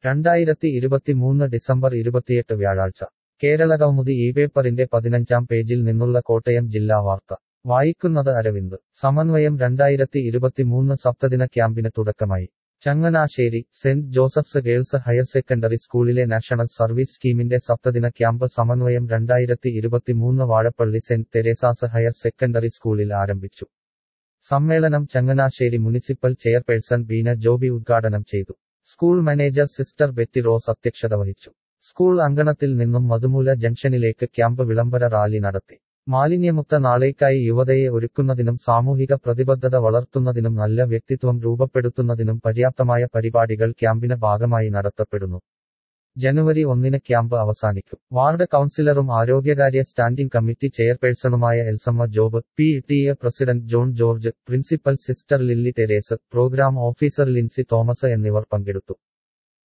രണ്ടായിരത്തി ഇരുപത്തിമൂന്ന് ഡിസംബർ ഇരുപത്തിയെട്ട് വ്യാഴാഴ്ച കേരളകൗമുദി ഈ പേപ്പറിന്റെ പതിനഞ്ചാം പേജിൽ നിന്നുള്ള കോട്ടയം ജില്ലാ വാർത്ത വായിക്കുന്നത് അരവിന്ദ് സമന്വയം രണ്ടായിരത്തി ഇരുപത്തിമൂന്ന് സപ്തദിന ക്യാമ്പിന് തുടക്കമായി Changanassery Saint Joseph's girls higher secondary സ്കൂളിലെ നാഷണൽ സർവീസ് സ്കീമിന്റെ സപ്തദിന ക്യാമ്പ് സമന്വയം രണ്ടായിരത്തി ഇരുപത്തിമൂന്ന് Vazhappally Saint Teresa's higher secondary സ്കൂളിൽ ആരംഭിച്ചു സമ്മേളനം ചങ്ങനാശ്ശേരി മുനിസിപ്പൽ ചെയർപേഴ്സൺ ബീന ജോബി ഉദ്ഘാടനം ചെയ്തു school manager sister Betty Rose അധ്യക്ഷത വഹിച്ചു സ്കൂൾ അങ്കണത്തിൽ നിന്നും മധുമൂല ജംഗ്ഷനിലേക്ക് ക്യാമ്പ് വിളംബര റാലി നടത്തി മാലിന്യമുക്ത നാളേക്കായി യുവതയെ ഒരുക്കുന്നതിനും സാമൂഹിക പ്രതിബദ്ധത വളർത്തുന്നതിനും നല്ല വ്യക്തിത്വം രൂപപ്പെടുത്തുന്നതിനും പര്യാപ്തമായ പരിപാടികൾ ക്യാമ്പിന് ഭാഗമായി നടത്തപ്പെടുന്നു ജനുവരി ഒന്നിന് ക്യാമ്പ് അവസാനിക്കും വാർഡ് കൌൺസിലറും ആരോഗ്യകാര്യ സ്റ്റാൻഡിംഗ് കമ്മിറ്റി ചെയർപേഴ്സണുമായ Elsamma Job P T A president John George principal sister Lilly Therese programme officer Lincy Thomas എന്നിവർ പങ്കെടുത്തു